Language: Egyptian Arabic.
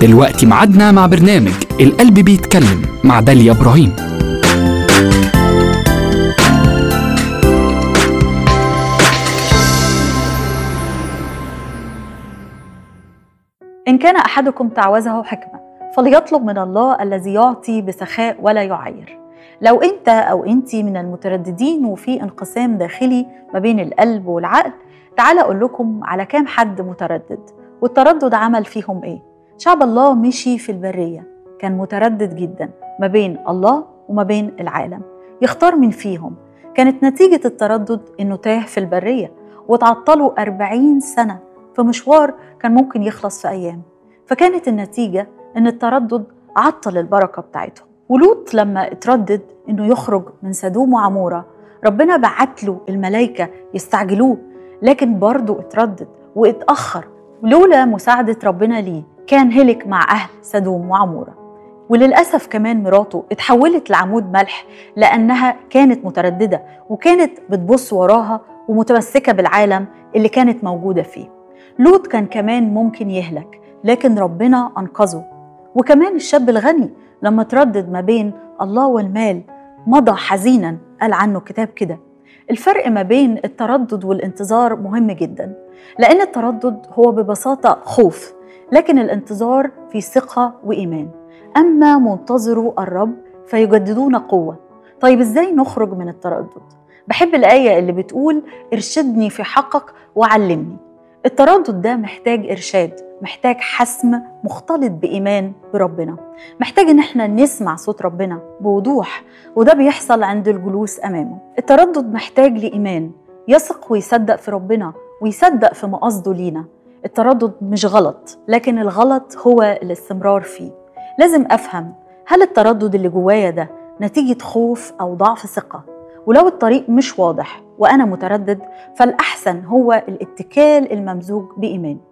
دلوقتي معادنا مع برنامج القلب بيتكلم مع داليا إبراهيم إن كان أحدكم تعوزه حكمة فليطلب من الله الذي يعطي بسخاء ولا يعير لو أنت أو أنت من المترددين وفي انقسام داخلي ما بين القلب والعقل تعال أقول لكم على كام حد متردد والتردد عمل فيهم إيه شعب الله مشي في البرية كان متردد جدا ما بين الله وما بين العالم يختار من فيهم كانت نتيجة التردد إنه تاه في البرية وتعطلوا أربعين سنة في مشوار كان ممكن يخلص في أيام فكانت النتيجة إن التردد عطل البركة بتاعتهم ولوط لما اتردد إنه يخرج من سدوم وعمورة ربنا بعت له الملائكة يستعجلوه لكن برضه اتردد واتأخر ولولا مساعدة ربنا ليه كان هلك مع أهل سدوم وعمورة وللأسف كمان مراته اتحولت لعمود ملح لأنها كانت مترددة وكانت بتبص وراها ومتمسكة بالعالم اللي كانت موجودة فيه لوط كان كمان ممكن يهلك لكن ربنا أنقذه وكمان الشاب الغني لما تردد ما بين الله والمال مضى حزينا قال عنه كتاب كده الفرق ما بين التردد والانتظار مهم جدا لأن التردد هو ببساطة خوف لكن الانتظار في ثقة وإيمان أما منتظروا الرب فيجددون قوة طيب إزاي نخرج من التردد؟ بحب الآية اللي بتقول ارشدني في حقك وعلمني التردد ده محتاج إرشاد محتاج حسم مختلط بإيمان بربنا محتاج إن احنا نسمع صوت ربنا بوضوح وده بيحصل عند الجلوس أمامه التردد محتاج لإيمان يثق ويصدق في ربنا ويصدق في مقاصده لينا التردد مش غلط لكن الغلط هو الاستمرار فيه لازم أفهم هل التردد اللي جوايا ده نتيجة خوف أو ضعف ثقة ولو الطريق مش واضح وأنا متردد فالأحسن هو الاتكال الممزوج بإيمان